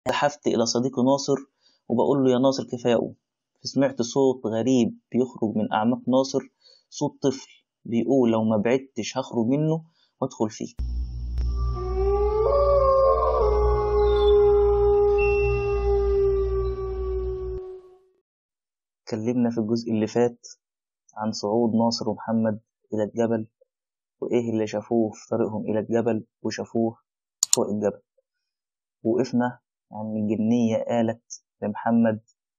زحفت إلى صديقي ناصر وبقول له يا ناصر كفاية أقوم فسمعت صوت غريب بيخرج من أعماق ناصر صوت طفل بيقول لو ما بعدتش هخرج منه وادخل فيه اتكلمنا في الجزء اللي فات عن صعود ناصر ومحمد إلى الجبل وإيه اللي شافوه في طريقهم إلى الجبل وشافوه فوق الجبل وقفنا عن الجنية قالت لمحمد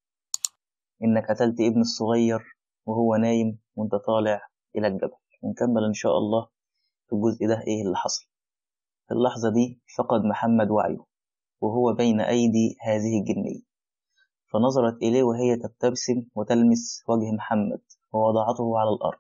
إنك قتلت ابن الصغير وهو نايم وإنت طالع إلى الجبل ونكمل إن شاء الله في الجزء ده إيه اللي حصل في اللحظة دي فقد محمد وعيه وهو بين أيدي هذه الجنية فنظرت إليه وهي تبتسم وتلمس وجه محمد ووضعته على الأرض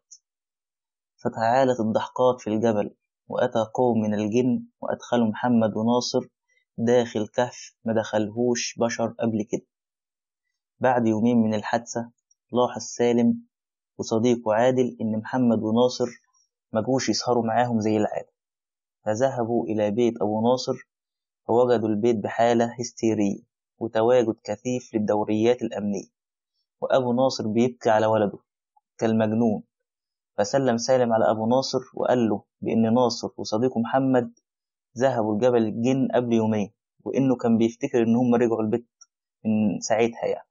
فتعالت الضحكات في الجبل وأتى قوم من الجن وأدخلوا محمد وناصر داخل كهف ما دخلهوش بشر قبل كده بعد يومين من الحادثة لاحظ سالم وصديقه عادل إن محمد وناصر مجوش يسهروا معاهم زي العادة فذهبوا إلى بيت أبو ناصر فوجدوا البيت بحالة هستيرية وتواجد كثيف للدوريات الأمنية وأبو ناصر بيبكي على ولده كالمجنون فسلم سالم على أبو ناصر وقال له بإن ناصر وصديقه محمد ذهبوا لجبل الجن قبل يومين وإنه كان بيفتكر إن هم رجعوا البيت من ساعتها يعني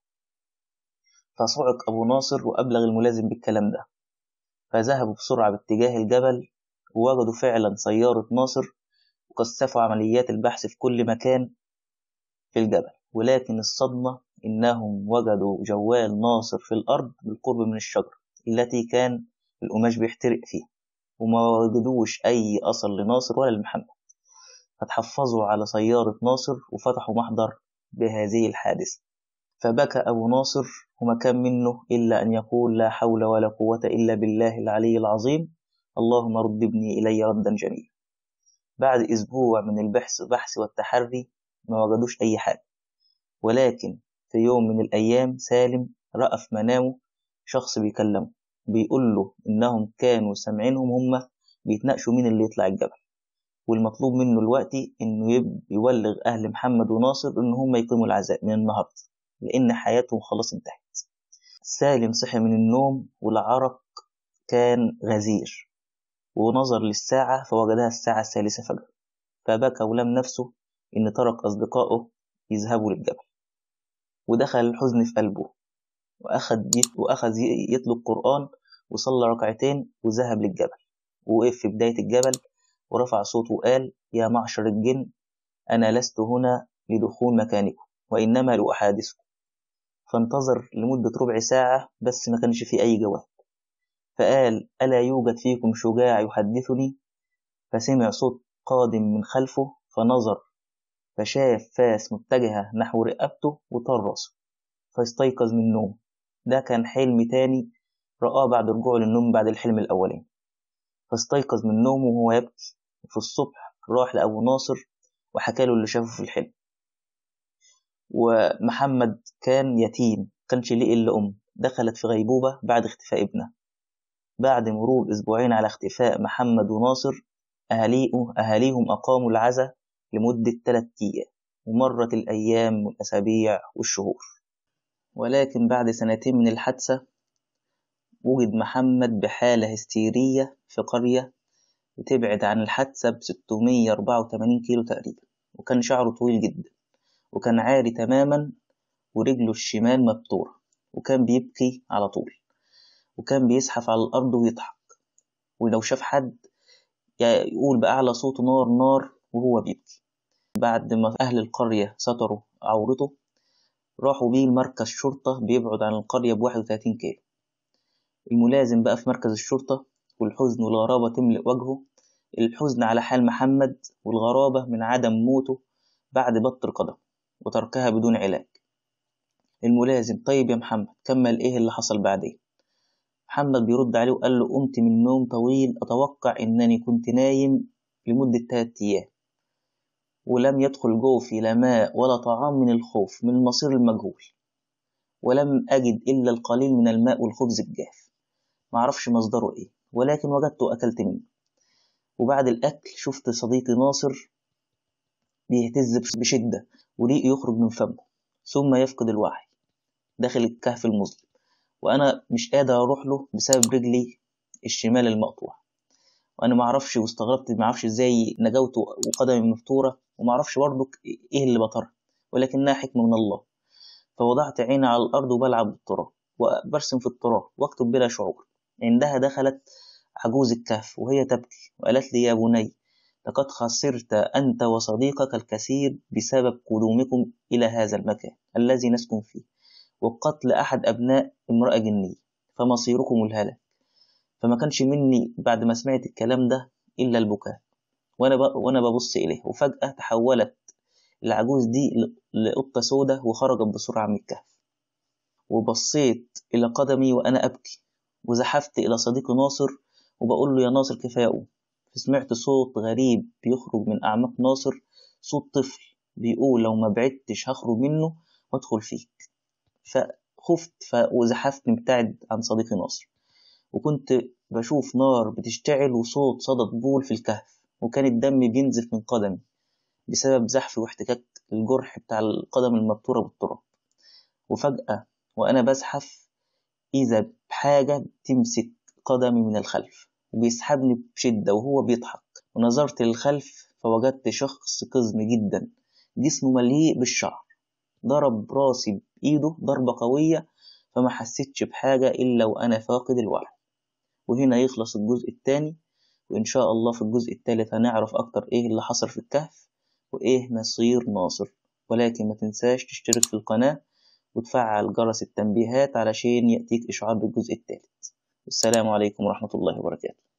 فصعق أبو ناصر وأبلغ الملازم بالكلام ده فذهبوا بسرعة باتجاه الجبل ووجدوا فعلا سيارة ناصر وكثفوا عمليات البحث في كل مكان في الجبل ولكن الصدمة إنهم وجدوا جوال ناصر في الأرض بالقرب من الشجرة التي كان القماش بيحترق فيها وما وجدوش أي أثر لناصر ولا لمحمد فتحفظوا على سيارة ناصر وفتحوا محضر بهذه الحادثة فبكى أبو ناصر وما كان منه إلا أن يقول لا حول ولا قوة إلا بالله العلي العظيم اللهم رد ابني إلي ردا جميلا بعد أسبوع من البحث بحث والتحري ما وجدوش أي حاجة ولكن في يوم من الأيام سالم رأى في منامه شخص بيكلمه بيقول له إنهم كانوا سامعينهم هما بيتناقشوا مين اللي يطلع الجبل والمطلوب منه دلوقتي إنه يبلغ أهل محمد وناصر إن هم يقيموا العزاء من النهاردة لأن حياتهم خلاص انتهت سالم صحي من النوم والعرق كان غزير ونظر للساعة فوجدها الساعة الثالثة فجرا فبكى ولم نفسه إن ترك أصدقائه يذهبوا للجبل ودخل الحزن في قلبه وأخذ وأخذ يتلو القرآن وصلى ركعتين وذهب للجبل ووقف في بداية الجبل ورفع صوته وقال يا معشر الجن أنا لست هنا لدخول مكانكم وإنما لأحادثكم فانتظر لمدة ربع ساعة بس ما كانش في أي جواب فقال ألا يوجد فيكم شجاع يحدثني فسمع صوت قادم من خلفه فنظر فشاف فاس متجهة نحو رقبته وطار راسه فاستيقظ من النوم ده كان حلم تاني رآه بعد رجوعه للنوم بعد الحلم الأولاني فاستيقظ من نومه وهو يبكي وفي الصبح راح لأبو ناصر وحكى له اللي شافه في الحلم ومحمد كان يتيم كانش ليه إلا أم دخلت في غيبوبة بعد اختفاء ابنه بعد مرور أسبوعين على اختفاء محمد وناصر أهاليهم أقاموا العزاء لمدة ثلاثة أيام ومرت الأيام والأسابيع والشهور ولكن بعد سنتين من الحادثة وجد محمد بحالة هستيرية في قرية بتبعد عن الحادثة ب 684 كيلو تقريبا وكان شعره طويل جدا وكان عاري تماما ورجله الشمال مبتورة وكان بيبكي على طول وكان بيزحف على الأرض ويضحك ولو شاف حد يقول بأعلى صوته نار نار وهو بيبكي بعد ما أهل القرية ستروا عورته راحوا بيه مركز شرطة بيبعد عن القرية بواحد وتلاتين كيلو الملازم بقى في مركز الشرطة والحزن والغرابة تملئ وجهه الحزن على حال محمد والغرابة من عدم موته بعد بطر قدم وتركها بدون علاج الملازم طيب يا محمد كمل ايه اللي حصل بعدين محمد بيرد عليه وقال له قمت من نوم طويل أتوقع إنني كنت نايم لمدة تلات أيام ولم يدخل جوفي لا ماء ولا طعام من الخوف من المصير المجهول ولم أجد إلا القليل من الماء والخبز الجاف معرفش مصدره إيه ولكن وجدته أكلت منه وبعد الأكل شفت صديقي ناصر بيهتز بشدة وريق يخرج من فمه ثم يفقد الوعي داخل الكهف المظلم وأنا مش قادر أروح له بسبب رجلي الشمال المقطوع وأنا معرفش واستغربت معرفش إزاي نجوت وقدمي مفتورة ومعرفش برضك إيه اللي بطرها ولكنها حكمة من الله فوضعت عيني على الأرض وبلعب بالتراب وبرسم في التراب واكتب بلا شعور عندها دخلت عجوز الكهف وهي تبكي وقالت لي يا بني لقد خسرت أنت وصديقك الكثير بسبب قدومكم إلى هذا المكان الذي نسكن فيه وقتل أحد أبناء امرأة جنية فمصيركم الهلاك فما كانش مني بعد ما سمعت الكلام ده إلا البكاء وأنا وأنا ببص إليه وفجأة تحولت العجوز دي لقطة سودة وخرجت بسرعة من الكهف وبصيت إلى قدمي وأنا أبكي وزحفت إلى صديقي ناصر وبقول له يا ناصر كفاية أقوم فسمعت صوت غريب بيخرج من أعماق ناصر صوت طفل بيقول لو ما بعدتش هخرج منه وادخل فيك فخفت وزحفت مبتعد عن صديقي ناصر وكنت بشوف نار بتشتعل وصوت صدى طبول في الكهف وكان الدم بينزف من قدمي بسبب زحف واحتكاك الجرح بتاع القدم المبتورة بالتراب وفجأة وأنا بزحف إذا بحاجة تمسك قدمي من الخلف وبيسحبني بشدة وهو بيضحك ونظرت للخلف فوجدت شخص قزم جدا جسمه مليء بالشعر ضرب راسي بإيده ضربة قوية فما حسيتش بحاجة إلا وأنا فاقد الوعي وهنا يخلص الجزء الثاني وإن شاء الله في الجزء الثالث هنعرف أكتر إيه اللي حصل في الكهف وإيه مصير ناصر ولكن ما تنساش تشترك في القناة وتفعل جرس التنبيهات علشان يأتيك إشعار بالجزء الثالث والسلام عليكم ورحمة الله وبركاته